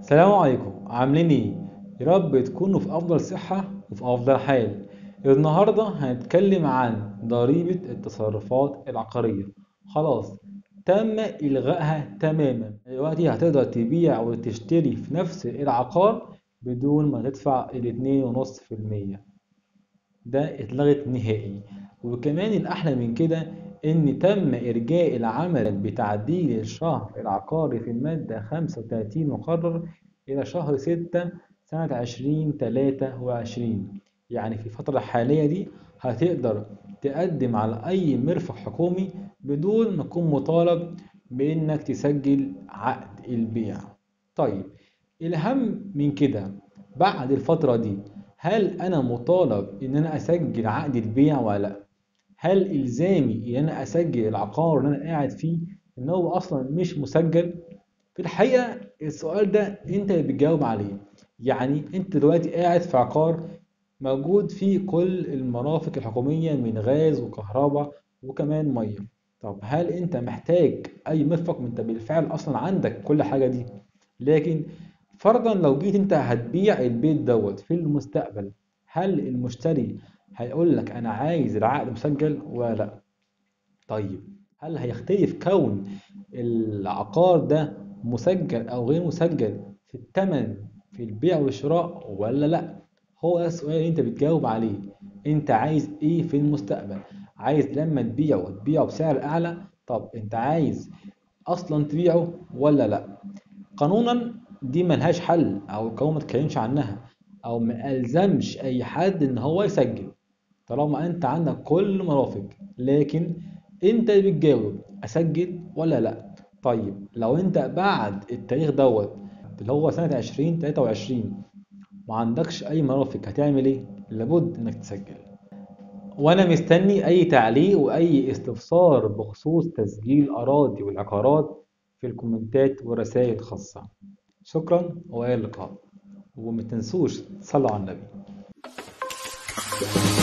السلام عليكم عاملين ايه يا رب تكونوا في افضل صحة وفي افضل حال النهاردة هنتكلم عن ضريبة التصرفات العقارية خلاص تم الغائها تماما دلوقتي هتقدر تبيع وتشتري في نفس العقار بدون ما تدفع الاتنين ونص في المية ده اتلغت نهائي وكمان الأحلى من كده إن تم إرجاء العمل بتعديل الشهر العقاري في المادة 35 مقرر إلى شهر 6 سنة 2023 يعني في الفترة الحالية دي هتقدر تقدم على أي مرفق حكومي بدون ما تكون مطالب بإنك تسجل عقد البيع طيب الأهم من كده بعد الفترة دي هل أنا مطالب إن أنا أسجل عقد البيع ولا لأ؟ هل إلزامي إن أنا أسجل العقار اللي أنا قاعد فيه إن هو أصلا مش مسجل؟ في الحقيقة السؤال ده أنت اللي بتجاوب عليه يعني أنت دلوقتي قاعد في عقار موجود فيه كل المرافق الحكومية من غاز وكهرباء وكمان مية طب هل أنت محتاج أي مرفق؟ ما أنت بالفعل أصلا عندك كل حاجة دي لكن فرضا لو جيت أنت هتبيع البيت دوت في المستقبل هل المشتري هيقول لك انا عايز العقد مسجل ولا لا طيب هل هيختلف كون العقار ده مسجل او غير مسجل في الثمن في البيع والشراء ولا لا هو ده السؤال اللي انت بتجاوب عليه انت عايز ايه في المستقبل عايز لما تبيعه تبيعه بسعر اعلى طب انت عايز اصلا تبيعه ولا لا قانونا دي ملهاش حل او القانون ما تتكلمش عنها او ما الزمش اي حد ان هو يسجل طالما انت عندك كل مرافق لكن انت اللي بتجاوب اسجل ولا لا طيب لو انت بعد التاريخ دوت اللي هو سنة 2023 ما عندكش اي مرافق هتعمل ايه لابد انك تسجل وانا مستني اي تعليق واي استفسار بخصوص تسجيل الاراضي والعقارات في الكومنتات ورسائل خاصة شكرا والى اللقاء وما تنسوش تصلوا على النبي